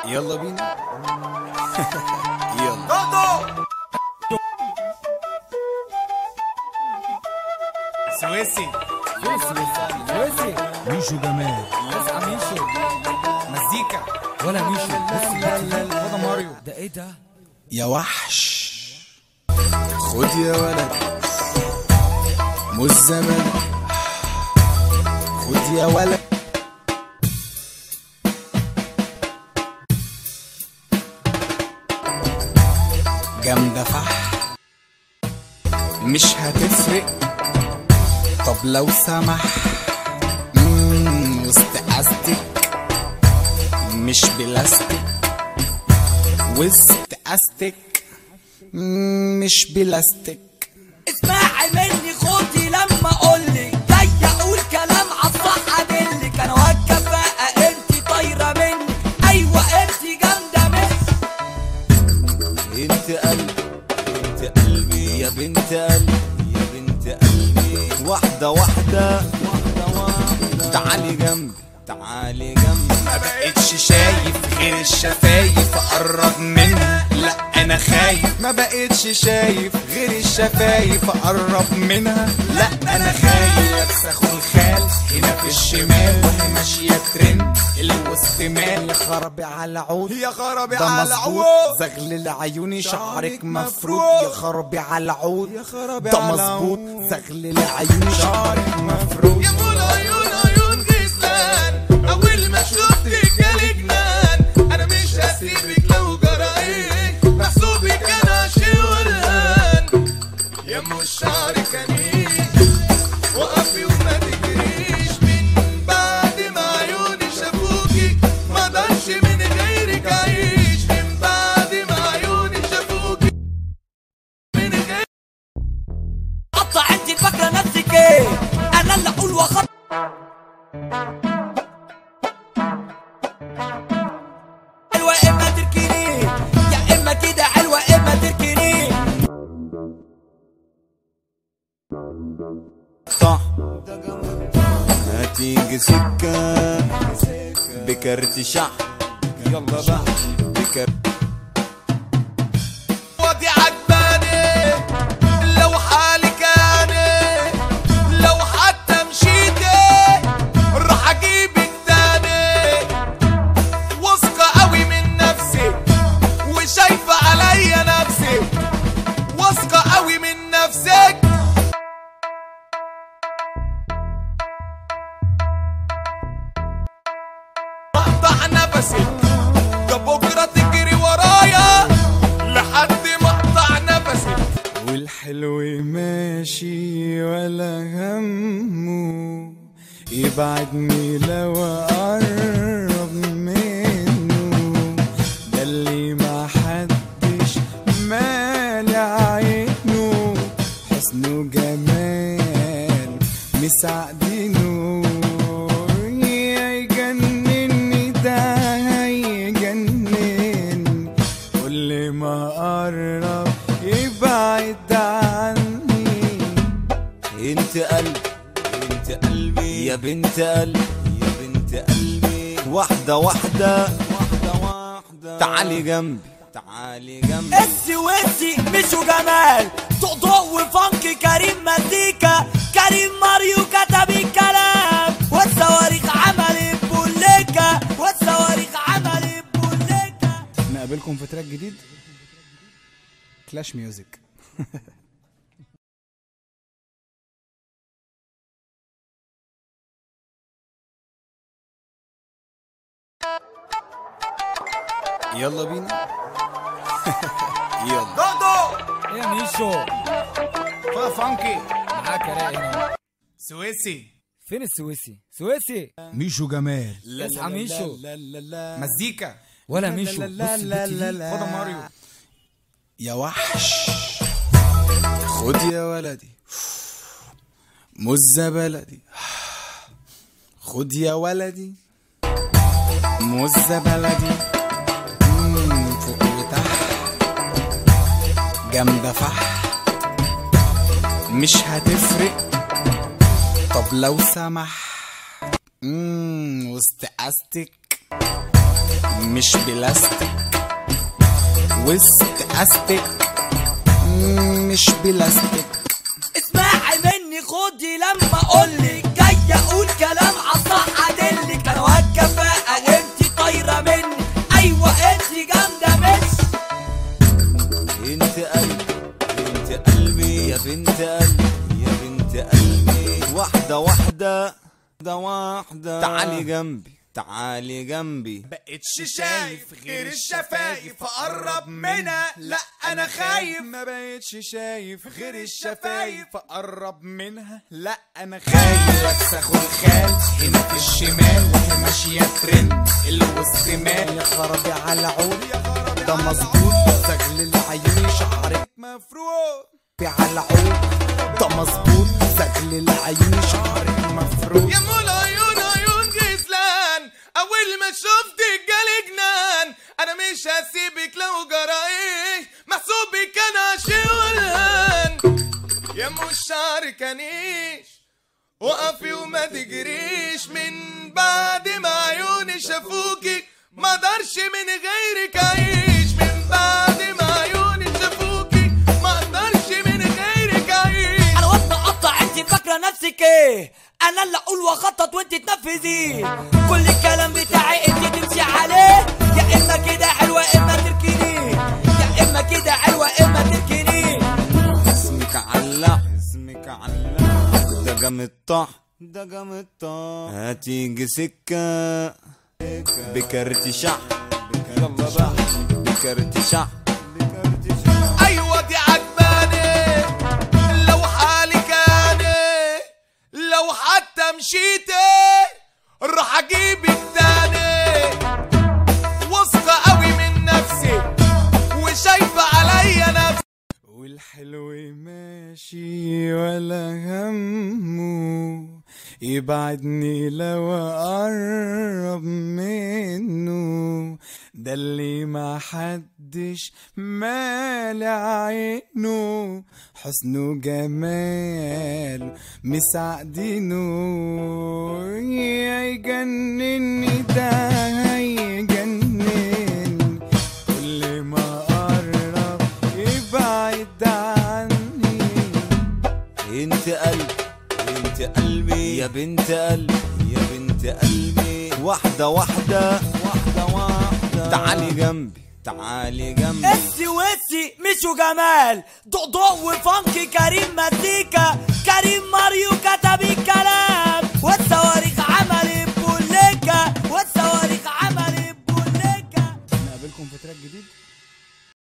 يلا بينا يلا سويسي سويسي ميشو جمال اسعى ميشو مزيكا ولا ميشو بص هذا ماريو ده ايه ده يا وحش خد يا ولد مش زمن خد يا ولد جامدة فح مش هتفرق طب لو سمح مم، وسط استك مش بلاستيك وسط استك مش بلاستيك اسمعي مني خدي لما اقولك جاي اقول كلام عالصح ادلك انا واقف بقى انت طايره مني ايوه انت جامده مني انت قلبي انت قلبي يا بنت قلبي يا بنت قلبي واحدة واحدة واحدة واحدة تعالي جنبي تعالي جنبي ما بقتش شايف غير الشفايف اقرب منها لا انا خايف ما بقتش شايف غير الشفايف اقرب منها لا انا خايف اخو الخال هنا في الشمال وهي ماشيه ترند الوسط مال يا خرابي على عود يا خرابي على عود زغلل عيوني شعرك مفروض يا خرابي على عود يا خرابي ده مظبوط زغلل عيوني شعرك مفروض يا ابو العيون عيون غزلان اول ما شفتك جالي جنان انا مش هسيبك لو جرى ايه محسوبك انا شي ورهان يا ام الشعر كنيش وقفي وما تجريش من بعد ما عيوني شافوكي ما اقدرش من غيرك اعيش من بعد ما عيوني شافوكي من غيرك قطع انت فاكره نفسك ايه انا اللي اقول واخد حلوه اما تركيني يا اما كده حلوه اما تركيني صح هتيجي سكة بكارت شحن يلا بقى بكارت ودي عجباني لو حالي كاني لو حتى مشيتي راح اجيبك تاني واثقة قوي من نفسي وشايفة عليا نفسي واثقة قوي من نفسك اقطع نفسك ده بكرة تجري ورايا لحد ما اقطع نفسي والحلو ماشي ولا همه يبعدني لو اقرب منه ده اللي ما حدش مالي عينه حسنه جمال مساعدينه يجنني ده هيجنن كل ما قرب يبعد عني انت قلبي انت قلبي يا بنت قلبي يا بنت قلبي واحدة واحدة واحدة واحدة تعالي جنبي تعالي جنبي السويسي مشو جمال ضوء وفانك كريم مزيكا كريم ماريو كتب الكلام والصواريخ عمل بوليكا والصواريخ عمل بوليكا نقابلكم في تراك جديد كلاش ميوزك يلا بينا يلا دودو ايه يا ميشو فا فانكي معاك يا رايق هنا سويسي فين السويسي سويسي ميشو جمال اصحى ميشو لا لا لا مزيكا ولا ميشو لا بص لا البت لا دي لا هذا ماريو يا وحش خد يا ولدي مزة بلدي خد يا ولدي مزة بلدي مم، فوق وتحت جامدة فح مش هتفرق طب لو سمح مم، وسط استك مش بلاستيك وسط استك مش بلاستيك اسمعي مني خدي لما اقولك جاي اقول كلام عالصح ادلك انا واد كفاءة انتي طايرة مني ايوه انتي جامدة مش انت قلبي انت قلبي يا بنت قلبي يا بنت قلبي واحدة واحدة واحدة واحدة تعالي جنبي تعالي جنبي بقتش شايف غير الشفايف اقرب منها لا انا خايف ما بقتش شايف غير الشفايف اقرب منها لا انا خايف بس اخد خال هنا في الشمال وهي ماشيه ترند الوسط مال يا خرابي على عود ده مظبوط زغل العيون شعرك مفروض على عود ده مظبوط زغل العيون شعرك مفروض يا مول عيون عيون غزلان اول ما شفتك جالي جنان انا مش هسيبك لو جرى ايه محسوبك انا عشي والهان يا مش شعر كنيش وقفي وما تجريش من بعد ما عيوني شافوكي ما اقدرش من غيرك اعيش من بعد ما عيوني شافوكي ما اقدرش من غيرك اعيش انا واد مقطع انتي فاكرة نفسك ايه انا اللي اقول واخطط وانتي تنفذيه كل الكلام بتاعي انتي تمشي عليه يا اما كده حلوة اما تركنيه يا اما كده حلوة اما تركنيه اسمك علق اسمك علق ده جامد طح ده جامد طح هتيجي سكة بكارت شح يلا بقى بكارت شح بكارت شح ايوه دي عجباني لو حالي كاني لو حتى مشيتي راح اجيبك تاني واثقه قوي من نفسي وشايفه عليا نفسي والحلو ماشي ولا همه يبعدني لو اقرب منه ده اللي ما حدش مال عينه حسنه جمال مساعدينه يجنني ده هيجنن كل ما قرب يبعد عني انت قلبي انت قلبي يا بنت قلبي يا بنت قلبي واحدة واحدة واحدة واحدة تعالي جنبي تعالي جنبي اسي واسي مشو جمال ضوضاء وفانكي كريم مزيكا كريم ماريو كتب الكلام والصواريخ عمل بوليكا والصواريخ عمل بوليكا نقابلكم في تراك جديد